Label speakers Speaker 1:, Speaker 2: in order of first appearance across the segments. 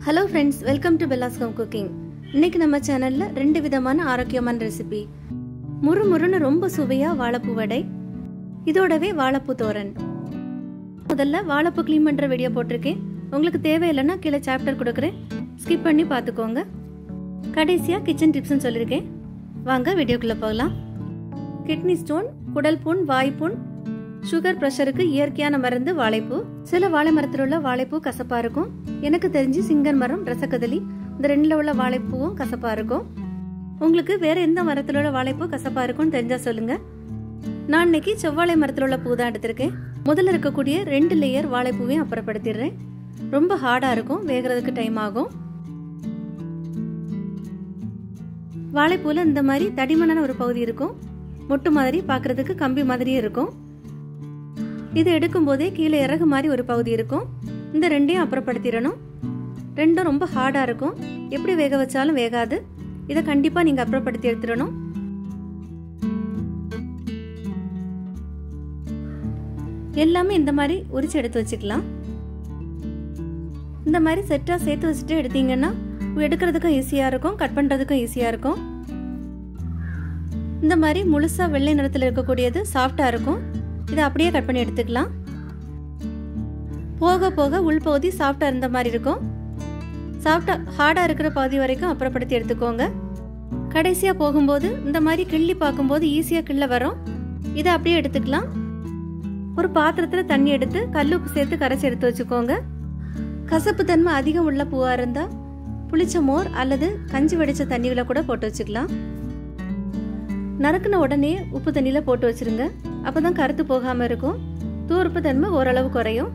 Speaker 1: hello friends welcome to Bella's home cooking இன்னைக்கு நம்ம சேனல்ல ரெண்டு விதமான ஆரோக்கியமான ரெசிபி முறு முறுன்னு ரொம்ப சுவையா வாழைப்பூ வடை இதோடவே வாழைப்பூ தோரன் முதல்ல வாழைப்பூ க்ளீன் பண்ற வீடியோ போட்டிருக்கேன் உங்களுக்கு தேவையில்லைன்னா கீழே சாப்டர் கொடுக்குறேன் ஸ்கிப் பண்ணி பார்த்துக்கோங்க கடைசியா கிச்சன் டிப்ஸ்னு சொல்லியிருக்கேன் வாங்க வீடியோக்குள்ள போகலாம் கிட்னி ஸ்டோன் குடல் புண் வாய்ப்புண் சுகர் ப்ரெஷருக்கு இயற்கையான மருந்து வாழைப்பூ சில வாழை மரத்தில் உள்ள வாழைப்பூ கசப்பா இருக்கும் எனக்கு தெரிஞ்சு சிங்கர் மரம் ரசக்கதலி இந்த ரெண்டுல உள்ள வாழைப்பூவும் கசப்பா இருக்கும் உங்களுக்கு வேற எந்த மரத்தில் உள்ள வாழைப்பூ கசப்பா இருக்கும்னு தெரிஞ்சா சொல்லுங்க நான் இன்னைக்கு செவ்வாழை மரத்தில் உள்ள பூ தான் எடுத்திருக்கேன் முதல்ல இருக்கக்கூடிய ரெண்டு லேயர் வாழைப்பூவையும் அப்புறப்படுத்திடுறேன் ரொம்ப ஹார்டா இருக்கும் வேகிறதுக்கு டைம் ஆகும் வாழைப்பூல இந்த மாதிரி தடிமனான ஒரு பகுதி இருக்கும் மொட்டு மாதிரி பார்க்கறதுக்கு கம்பி மாதிரியே இருக்கும் இது எடுக்கும் போதே கீழே இறகு மாதிரி ஒரு பகுதி இருக்கும் இந்த ரெண்டையும் அப்புறப்படுத்திடணும் ரெண்டும் ரொம்ப ஹார்டாக இருக்கும் எப்படி வேக வச்சாலும் வேகாது இதை கண்டிப்பாக நீங்கள் அப்புறப்படுத்தி எடுத்துடணும் எல்லாமே இந்த மாதிரி உரிச்சு எடுத்து வச்சுக்கலாம் இந்த மாதிரி செட்டாக சேர்த்து வச்சுட்டு எடுத்தீங்கன்னா எடுக்கிறதுக்கும் ஈஸியாக இருக்கும் கட் பண்ணுறதுக்கும் ஈஸியாக இருக்கும் இந்த மாதிரி முழுசாக வெள்ளை நிறத்தில் இருக்கக்கூடியது சாஃப்டாக இருக்கும் இதை அப்படியே கட் பண்ணி எடுத்துக்கலாம் போக போக உள்பகுதி சாஃப்டாக இருந்த மாதிரி இருக்கும் சாஃப்டாக ஹார்டாக இருக்கிற பகுதி வரைக்கும் அப்புறப்படுத்தி எடுத்துக்கோங்க கடைசியாக போகும்போது இந்த மாதிரி கிள்ளி பார்க்கும்போது ஈஸியாக கிள்ள வரும் இதை அப்படியே எடுத்துக்கலாம் ஒரு பாத்திரத்தில் தண்ணி எடுத்து கல்லுப்பு சேர்த்து கரைச்சி எடுத்து வச்சுக்கோங்க கசப்பு தன்மை அதிகம் உள்ள பூவாக இருந்தால் புளிச்ச மோர் அல்லது கஞ்சி வடித்த தண்ணியில் கூட போட்டு வச்சுக்கலாம் நறுக்குன உடனே உப்பு தண்ணியில் போட்டு வச்சிருங்க அப்பதான் கருத்து போகாம இருக்கும் தூர்ப்பு தன்மை ஓரளவு குறையும்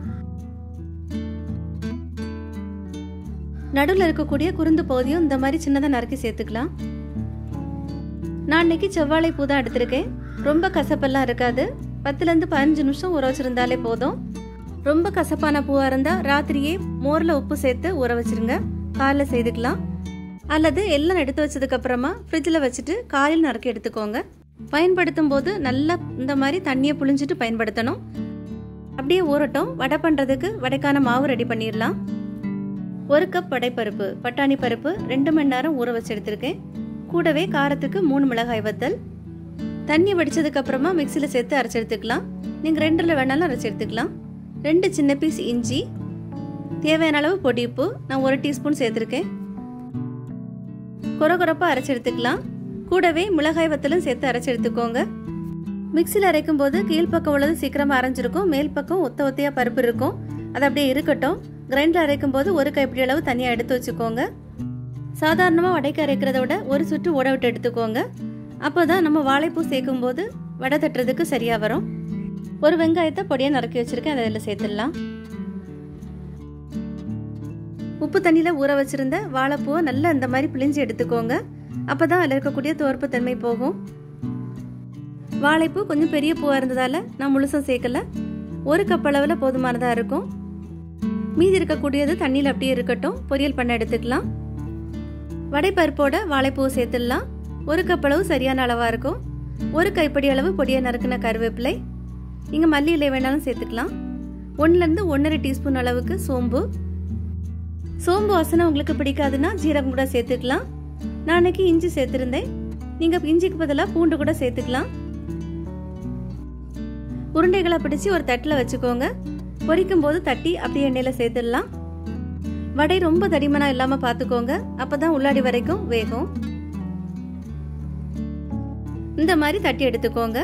Speaker 1: நடுவில் இருக்கக்கூடிய குருந்து பகுதியும் இந்த மாதிரி சின்னதாக நறுக்கி சேர்த்துக்கலாம் நான் இன்னைக்கு செவ்வாழை பூ தான் எடுத்திருக்கேன் ரொம்ப கசப்பெல்லாம் இருக்காது பத்துலேருந்து பதினஞ்சு நிமிஷம் ஊற வச்சிருந்தாலே போதும் ரொம்ப கசப்பான பூவாக இருந்தால் ராத்திரியே மோரில் உப்பு சேர்த்து ஊற வச்சிருங்க காலைல செய்துக்கலாம் அல்லது எல்லாம் எடுத்து வச்சதுக்கு அப்புறமா ஃப்ரிட்ஜில் வச்சுட்டு காலையில் நறுக்கி எடுத்துக்கோங்க பயன்படுத்தும் போது நல்லா இந்த மாதிரி தண்ணியை புழிஞ்சிட்டு பயன்படுத்தணும் அப்படியே ஊறட்டும் வடை பண்ணுறதுக்கு வடைக்கான மாவு ரெடி பண்ணிடலாம் ஒரு கப் வடைப்பருப்பு பட்டாணி பருப்பு ரெண்டு மணி நேரம் ஊற வச்சு எடுத்திருக்கேன் கூடவே காரத்துக்கு மூணு மிளகாய் வத்தல் தண்ணி வடிச்சதுக்கு அப்புறமா மிக்சியில் சேர்த்து அரைச்சி எடுத்துக்கலாம் நீங்கள் ரெண்டில் வேணாலும் அரைச்சி எடுத்துக்கலாம் ரெண்டு சின்ன பீஸ் இஞ்சி தேவையான அளவு பொடி உப்பு நான் ஒரு டீஸ்பூன் சேர்த்துருக்கேன் கொரகொரப்பாக அரைச்சி எடுத்துக்கலாம் கூடவே மிளகாய் வத்தலும் சேர்த்து அரைச்சி எடுத்துக்கோங்க மிக்சியில் அரைக்கும் போது கீழ்ப்பக்கம் உள்ளது சீக்கிரமாக அரைஞ்சிருக்கும் மேல் பக்கம் ஒத்த ஒத்தையாக பருப்பு இருக்கும் அது அப்படியே இருக்கட்டும் கிரைண்டர் அரைக்கும் போது ஒரு கைப்பிடி அளவு தனியாக எடுத்து வச்சுக்கோங்க சாதாரணமாக வடைக்கு அரைக்கிறத விட ஒரு சுற்று ஓட விட்டு எடுத்துக்கோங்க அப்போ தான் நம்ம வாழைப்பூ சேர்க்கும் போது வடை தட்டுறதுக்கு சரியாக வரும் ஒரு வெங்காயத்தை பொடியாக நறுக்கி வச்சுருக்கேன் அதை அதில் சேர்த்துடலாம் உப்பு தண்ணியில் ஊற வச்சிருந்த வாழைப்பூவை நல்லா இந்த மாதிரி பிழிஞ்சு எடுத்துக்கோங்க அப்போ தான் அதில் இருக்கக்கூடிய துவர்ப்பு தன்மை போகும் வாழைப்பூ கொஞ்சம் பெரிய பூவாக இருந்ததால் நான் முழுசும் சேர்க்கல ஒரு கப் அளவில் போதுமானதாக இருக்கும் மீதி இருக்கக்கூடியது தண்ணியில் அப்படியே இருக்கட்டும் பொரியல் பண்ண எடுத்துக்கலாம் வடைப்பருப்போட வாழைப்பூவை சேர்த்துடலாம் ஒரு கப் அளவு சரியான அளவாக இருக்கும் ஒரு கைப்படி அளவு பொடியை நறுக்கின கருவேப்பிலை இங்கே மல்லி இலை வேணாலும் சேர்த்துக்கலாம் ஒன்றுலேருந்து ஒன்றரை டீஸ்பூன் அளவுக்கு சோம்பு சோம்பு வாசனை உங்களுக்கு பிடிக்காதுன்னா ஜீரகம் கூட சேர்த்துக்கலாம் நான் அன்னைக்கு இஞ்சி சேர்த்துருந்தேன் நீங்கள் இஞ்சிக்கு பதிலாக பூண்டு கூட சேர்த்துக்கலாம் உருண்டைகளை பிடிச்சி ஒரு தட்டில் வச்சுக்கோங்க பொரிக்கும் போது தட்டி அப்படியே எண்ணெயில் சேர்த்துடலாம் வடை ரொம்ப தடிமனா இல்லாமல் பார்த்துக்கோங்க அப்பதான் உள்ளாடி வரைக்கும் வேகும் இந்த மாதிரி தட்டி எடுத்துக்கோங்க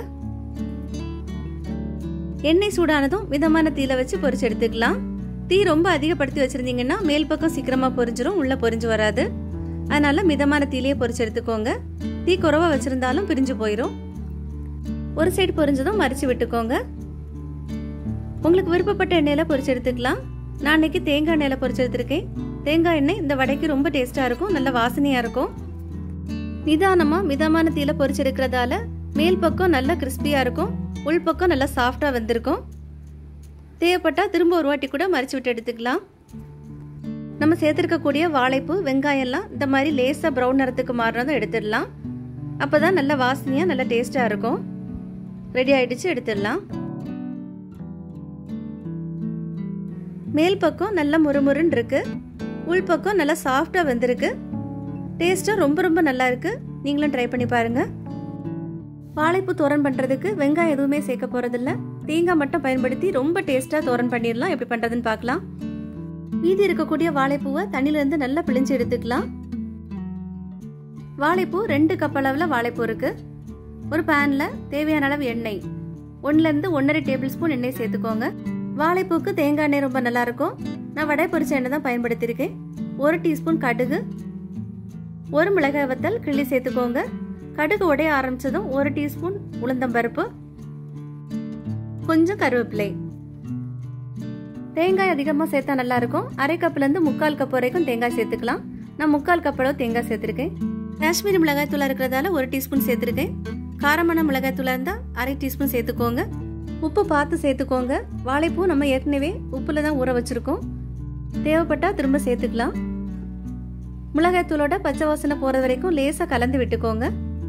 Speaker 1: எண்ணெய் சூடானதும் மிதமான தீல வச்சு பொரிச்சு எடுத்துக்கலாம் தீ ரொம்ப அதிகப்படுத்தி வச்சிருந்தீங்கன்னா மேல் பக்கம் சீக்கிரமா பொரிஞ்சிரும் உள்ள பொரிஞ்சு வராது அதனால மிதமான தீலையே பொரிச்சு எடுத்துக்கோங்க தீ குறவா வச்சிருந்தாலும் பிரிஞ்சு போயிடும் ஒரு சைடு பொரிஞ்சதும் மறிச்சு விட்டுக்கோங்க உங்களுக்கு விருப்பப்பட்ட எண்ணெயில பொரிச்சு எடுத்துக்கலாம் நான் இன்னைக்கு தேங்காய் எண்ணெயில பொரிச்சு எடுத்திருக்கேன் தேங்காய் எண்ணெய் இந்த வடைக்கு ரொம்ப டேஸ்டா இருக்கும் நல்ல வாசனையா இருக்கும் நிதானமா மிதமான தீல பொரிச்சு எடுக்கிறதால மேல் பக்கம் நல்லா கிறிஸ்பியா இருக்கும் உள் பக்கம் நல்லா சாஃப்டா வந்திருக்கும் தேவைப்பட்டா திரும்ப ஒரு வாட்டி கூட மறிச்சு விட்டு எடுத்துக்கலாம் நம்ம சேர்த்துருக்கக்கூடிய வாழைப்பூ வெங்காயம்லாம் இந்த மாதிரி லேசாக ப்ரௌன் நிறத்துக்கு மாறினதும் எடுத்துடலாம் அப்போ தான் நல்ல வாசனையாக நல்ல டேஸ்ட்டாக இருக்கும் ரெடி ஆயிடுச்சு எடுத்துடலாம் மேல் பக்கம் நல்ல முறுமுறுன்னு இருக்கு உள்பக்கம் நல்லா சாஃப்டாக வெந்திருக்கு டேஸ்ட்டும் ரொம்ப ரொம்ப நல்லா இருக்கு நீங்களும் ட்ரை பண்ணி பாருங்க வாழைப்பூ தோரன் பண்ணுறதுக்கு வெங்காயம் எதுவுமே சேர்க்க போகிறதில்ல தேங்காய் மட்டும் பயன்படுத்தி ரொம்ப டேஸ்ட்டாக தோரன் பண்ணிடலாம் எப்படி பண்ணுறதுன்னு பார்க்கலாம் மீதி இருக்கக்கூடிய வாழைப்பூவை தண்ணியிலேருந்து நல்லா பிழிஞ்சு எடுத்துக்கலாம் வாழைப்பூ ரெண்டு கப் அளவில் வாழைப்பூ இருக்கு ஒரு பேனில் தேவையான அளவு எண்ணெய் ஒன்றுலேருந்து ஒன்றரை டேபிள் ஸ்பூன் எண்ணெய் சேர்த்துக்கோங்க வாழைப்பூக்கு தேங்காய் எண்ணெய் ரொம்ப நல்லா இருக்கும் நான் வடை பொரிச்ச எண்ணெய் தான் பயன்படுத்தியிருக்கேன் ஒரு டீஸ்பூன் கடுகு ஒரு மிளகாய் வத்தல் கிள்ளி சேர்த்துக்கோங்க கடுகு உடைய ஆரம்பிச்சதும் ஒரு டீஸ்பூன் உளுந்தம்பருப்பு கொஞ்சம் கருவேப்பிலை தேங்காய் அதிகமாக சேர்த்தா நல்லா இருக்கும் அரை கப்லேருந்து முக்கால் கப் வரைக்கும் தேங்காய் சேர்த்துக்கலாம் நான் முக்கால் கப் அளவு தேங்காய் சேர்த்துருக்கேன் காஷ்மீரி மிளகாய் தூளா இருக்கிறதால ஒரு டீஸ்பூன் சேர்த்துருக்கேன் காரமான மிளகாய் தூளா இருந்தால் அரை டீஸ்பூன் சேர்த்துக்கோங்க உப்பு பார்த்து சேர்த்துக்கோங்க வாழைப்பூ நம்ம ஏற்கனவே உப்புல தான் ஊற வச்சிருக்கோம் தேவைப்பட்டா திரும்ப சேர்த்துக்கலாம் மிளகாய் தூளோட பச்சை வாசனை போறது வரைக்கும் லேசா கலந்து விட்டுக்கோங்க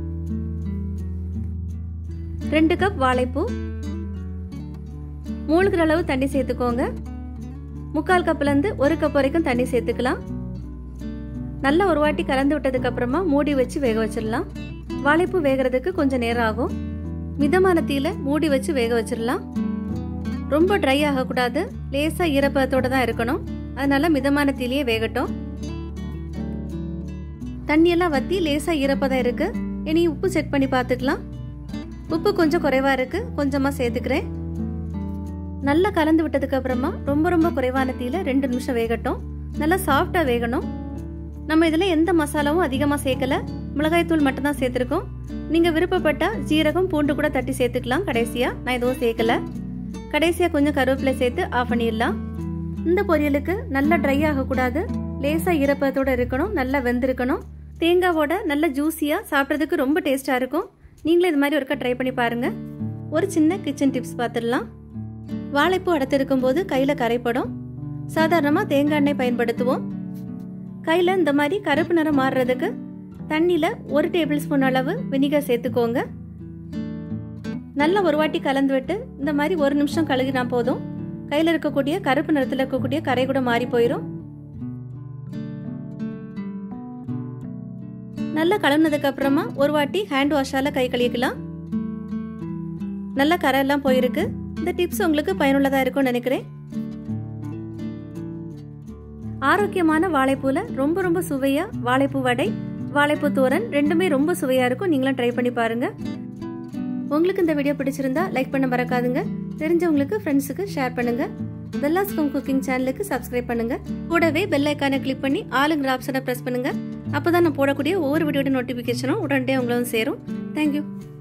Speaker 1: ரெண்டு கப் வாழைப்பூ மூழ்கிற அளவு தண்ணி சேர்த்துக்கோங்க முக்கால் கப்ல இருந்து ஒரு கப் வரைக்கும் தண்ணி சேர்த்துக்கலாம் நல்லா ஒரு வாட்டி கலந்து விட்டதுக்கு அப்புறமா மூடி வச்சு வேக வச்சிடலாம் வாழைப்பூ வேகிறதுக்கு கொஞ்சம் நேரம் ஆகும் மிதமான தீல மூடி வச்சு வேக வச்சிடலாம் ரொம்ப ட்ரை ஆகக்கூடாது லேசா ஈரப்பதத்தோட தான் இருக்கணும் அதனால மிதமான தீலையே வேகட்டும் தண்ணியெல்லாம் வத்தி லேசா ஈரப்பதம் இருக்கு இனி உப்பு செக் பண்ணி பார்த்துக்கலாம் உப்பு கொஞ்சம் குறைவா இருக்கு கொஞ்சமா சேர்த்துக்கிறேன் நல்லா கலந்து விட்டதுக்கு அப்புறமா ரொம்ப ரொம்ப குறைவான தீல ரெண்டு நிமிஷம் வேகட்டும் நல்லா சாஃப்டா வேகணும் நம்ம இதுல எந்த மசாலாவும் அதிகமா சேர்க்கல மிளகாய்த்தூள் மட்டும் தான் சேர்த்திருக்கோம் நீங்க விருப்பப்பட்டா ஜீரகம் பூண்டு கூட தட்டி சேர்த்துக்கலாம் கடைசியா நான் எதுவும் சேர்க்கல கடைசியா கொஞ்சம் கருவேப்பிலை சேர்த்து ஆஃப் பண்ணிடலாம் இந்த பொரியலுக்கு நல்லா ட்ரை ஆகக்கூடாது லேசா ஈரப்பதத்தோட இருக்கணும் நல்லா வெந்திருக்கணும் தேங்காவோட நல்ல ஜூஸியா சாப்பிட்றதுக்கு ரொம்ப டேஸ்டா இருக்கும் நீங்களும் இது மாதிரி ஒருக்கா ட்ரை பண்ணி பாருங்க ஒரு சின்ன கிச்சன் டிப்ஸ் பார்த்துடலாம் வாழைப்பூ அடைத்திருக்கும் போது கையில கரைப்படும் சாதாரணமா தேங்காய் எண்ணெய் பயன்படுத்துவோம் கையில இந்த மாதிரி கருப்பு நிறம் மாறுறதுக்கு தண்ணியில ஒரு டேபிள் ஸ்பூன் அளவு வினிகர் சேர்த்துக்கோங்க நல்லா ஒரு வாட்டி கலந்து விட்டு இந்த மாதிரி ஒரு நிமிஷம் கழுகினா போதும் கையில இருக்கக்கூடிய கருப்பு நிறத்துல இருக்கக்கூடிய கரை கூட மாறி போயிடும் நல்லா கலந்ததுக்கு அப்புறமா ஒரு வாட்டி ஹேண்ட் வாஷால கை கழுவிக்கலாம் நல்லா கரை எல்லாம் போயிருக்கு இந்த டிப்ஸ் உங்களுக்கு பயனுள்ளதா இருக்கும்னு நினைக்கிறேன் ஆரோக்கியமான வாழைப்பூல ரொம்ப ரொம்ப சுவையா வாழைப்பூ வடை வாழைப்பூ தோரன் ரெண்டுமே ரொம்ப சுவையா இருக்கும் நீங்களும் ட்ரை பண்ணி பாருங்க உங்களுக்கு இந்த வீடியோ பிடிச்சிருந்தா லைக் பண்ண மறக்காதுங்க தெரிஞ்சவங்களுக்கு ஃப்ரெண்ட்ஸுக்கு ஷேர் பண்ணுங்க பெல்லாஸ் ஹோம் குக்கிங் சேனலுக்கு சப்ஸ்கிரைப் பண்ணுங்க கூடவே பெல் ஐக்கானை கிளிக் பண்ணி ஆளுங்கிற ஆப்ஷனை ப்ரெஸ் பண்ணுங்க அப்பதான் நான் போடக்கூடிய ஒவ்வொரு வீடியோட நோட்டிஃபிகேஷனும் உடனே உங்களும் சேரும் தேங்க்யூ